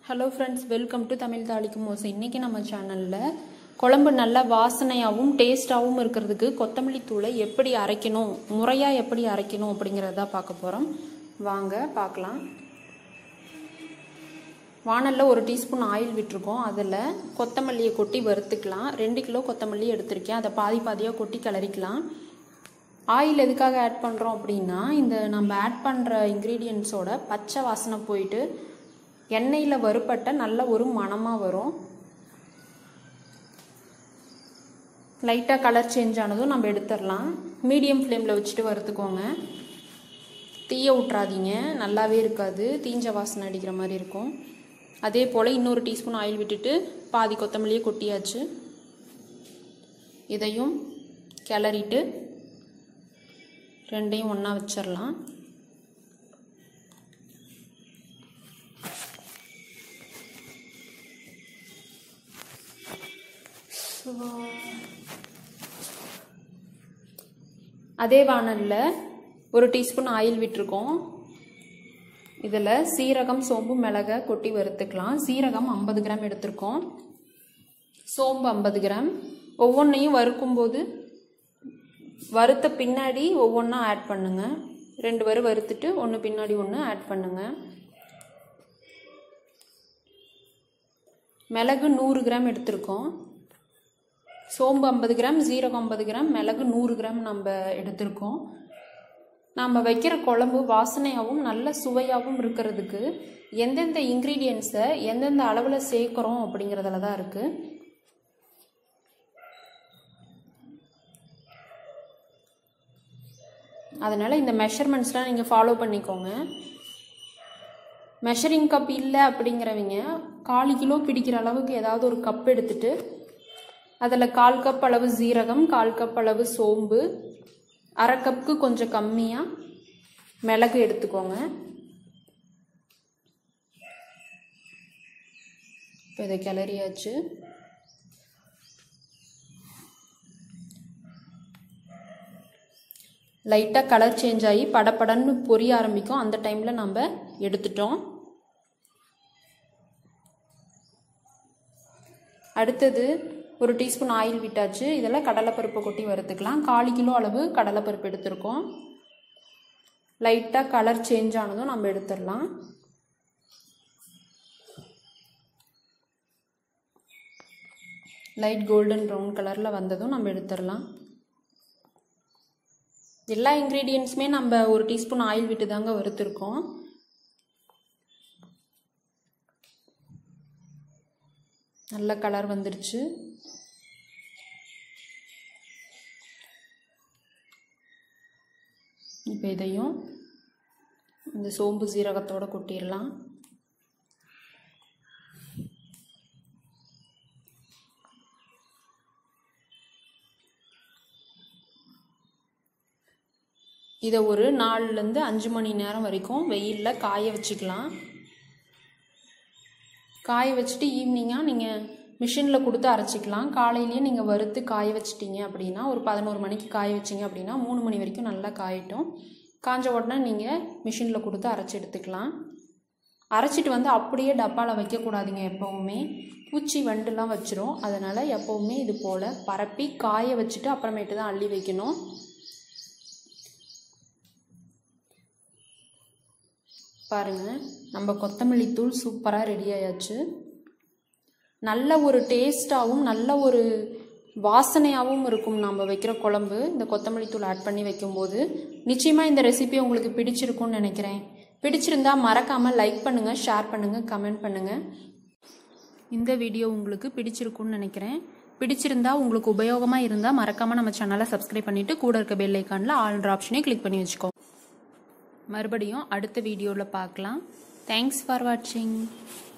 hello friends welcome to Tamil தாளிக்கும் மோசை இன்றைக்கி நம்ம சேனலில் குழம்பு நல்லா வாசனையாகவும் டேஸ்ட்டாகவும் இருக்கிறதுக்கு கொத்தமல்லி தூளை எப்படி அரைக்கணும் முறையாக எப்படி அரைக்கணும் அப்படிங்கிறத பார்க்க போகிறோம் வாங்க பார்க்கலாம் வானலில் ஒரு டீஸ்பூன் ஆயில் விட்டுருக்கோம் அதில் கொத்தமல்லியை கொட்டி வறுத்துக்கலாம் ரெண்டு கிலோ கொத்தமல்லி எடுத்திருக்கேன் அதை பாதி பாதியாக கொட்டி கிளறிக்கலாம் ஆயில் எதுக்காக ஆட் பண்ணுறோம் அப்படின்னா இந்த நம்ம ஆட் பண்ணுற இன்க்ரீடியன்ஸோட பச்சை வாசனை போயிட்டு எண்ணெயில் வறுப்பட்ட நல்ல ஒரு மணமாக வரும் லைட்டாக கலர் சேஞ்ச் ஆனதும் நம்ம எடுத்துடலாம் மீடியம் ஃப்ளேமில் வச்சுட்டு வறுத்துக்கோங்க தீய விட்றாதீங்க நல்லாவே இருக்காது தீஞ்ச வாசனை அடிக்கிற மாதிரி இருக்கும் அதே போல் இன்னொரு டீஸ்பூன் ஆயில் விட்டுட்டு பாதி கொத்தமல்லியே கொட்டியாச்சு இதையும் கிளறிட்டு ரெண்டையும் ஒன்றா வச்சிடலாம் அதே வானலில் ஒரு டீஸ்பூன் ஆயில் விட்டுருக்கோம் இதில் சீரகம் சோம்பு மிளகை கொட்டி வறுத்துக்கலாம் சீரகம் ஐம்பது கிராம் எடுத்திருக்கோம் சோம்பு ஐம்பது கிராம் ஒவ்வொன்றையும் வறுக்கும்போது வறுத்த பின்னாடி ஒவ்வொன்றா ஆட் பண்ணுங்க ரெண்டு வறு வறுத்துட்டு ஒன்று பின்னாடி ஒன்று ஆட் பண்ணுங்க மிளகு நூறு கிராம் எடுத்திருக்கோம் சோம்பு ஐம்பது கிராம் ஜீரகம் ஐம்பது கிராம் மிளகு நூறு கிராம் நம்ம எடுத்திருக்கோம் நம்ம வைக்கிற குழம்பு வாசனையாகவும் நல்ல சுவையாகவும் இருக்கிறதுக்கு எந்தெந்த இன்க்ரீடியன்ஸை எந்தெந்த அளவில் சேர்க்குறோம் அப்படிங்கிறதுல தான் இருக்குது அதனால் இந்த மெஷர்மெண்ட்ஸ்லாம் நீங்கள் ஃபாலோ பண்ணிக்கோங்க மெஷரிங் கப் இல்லை அப்படிங்கிறவங்க கால் கிலோ பிடிக்கிற அளவுக்கு ஏதாவது ஒரு கப் எடுத்துட்டு அதில் கால் கப் அளவு ஜீரகம் கால் கப் அளவு சோம்பு அரை கப்புக்கு கொஞ்சம் கம்மியாக மிளகு எடுத்துக்கோங்க இப்போ இதை கிளறியாச்சு லைட்டாக கலர் சேஞ்ச் ஆகி படப்படன்னு பொரிய ஆரம்பிக்கும் அந்த டைமில் நம்ம எடுத்துட்டோம் அடுத்தது ஒரு டீஸ்பூன் ஆயில் விட்டாச்சு இதில் கடலைப்பருப்பை கொட்டி வறுத்துக்கலாம் கால் கிலோ அளவு கடலைப்பருப்பு எடுத்திருக்கோம் லைட்டாக கலர் சேஞ்ச் ஆனதும் நம்ம எடுத்துடலாம் லைட் கோல்டன் ப்ரௌன் கலரில் வந்ததும் நம்ம எடுத்துடலாம் எல்லா இன்க்ரீடியன்ஸுமே நம்ம ஒரு டீஸ்பூன் ஆயில் விட்டு தாங்க வறுத்துருக்கோம் நல்ல கலர் வந்துருச்சு இப்போ இதையும் இந்த சோம்பு சீரகத்தோடு கொட்டிடலாம் இதை ஒரு நாலுலேருந்து அஞ்சு மணி நேரம் வரைக்கும் வெயிலில் காய வச்சுக்கலாம் காய வச்சுட்டு ஈவினிங்காக நீங்கள் மிஷினில் கொடுத்து அரைச்சிக்கலாம் காலையிலேயே நீங்கள் வறுத்து காய வச்சிட்டிங்க அப்படின்னா ஒரு பதினோரு மணிக்கு காய வச்சிங்க அப்படின்னா மூணு மணி வரைக்கும் நல்லா காயட்டும் காஞ்ச உடனே நீங்கள் மிஷினில் கொடுத்து அரைச்சி எடுத்துக்கலாம் அரைச்சிட்டு வந்து அப்படியே டப்பாவில் வைக்கக்கூடாதுங்க எப்போவுமே பூச்சி வண்டுலாம் வச்சிரும் அதனால் எப்போவுமே இது போல் பரப்பி காய வச்சுட்டு அப்புறமேட்டு தான் அள்ளி வைக்கணும் பாருங்கள் நம்ம கொத்தமல்லி தூள் சூப்பராக ரெடி ஆயாச்சு நல்ல ஒரு டேஸ்ட்டாகவும் நல்ல ஒரு வாசனையாகவும் இருக்கும் நம்ம வைக்கிற குழம்பு இந்த கொத்தமல்லி தூள் ஆட் பண்ணி வைக்கும்போது நிச்சயமாக இந்த ரெசிபி உங்களுக்கு பிடிச்சிருக்கும்னு நினைக்கிறேன் பிடிச்சிருந்தா மறக்காமல் லைக் பண்ணுங்கள் ஷேர் பண்ணுங்கள் கமெண்ட் பண்ணுங்கள் இந்த வீடியோ உங்களுக்கு பிடிச்சிருக்கும்னு நினைக்கிறேன் பிடிச்சிருந்தா உங்களுக்கு உபயோகமாக இருந்தால் மறக்காமல் நம்ம சேனலை சப்ஸ்கிரைப் பண்ணிவிட்டு கூட இருக்க பெல் ஐக்கானில் ஆல்ன்ற ஆப்ஷனே கிளிக் பண்ணி வச்சுக்கோ மறுபடியும் அடுத்த வீடியோவில் பார்க்கலாம் தேங்க்ஸ் ஃபார் வாட்சிங்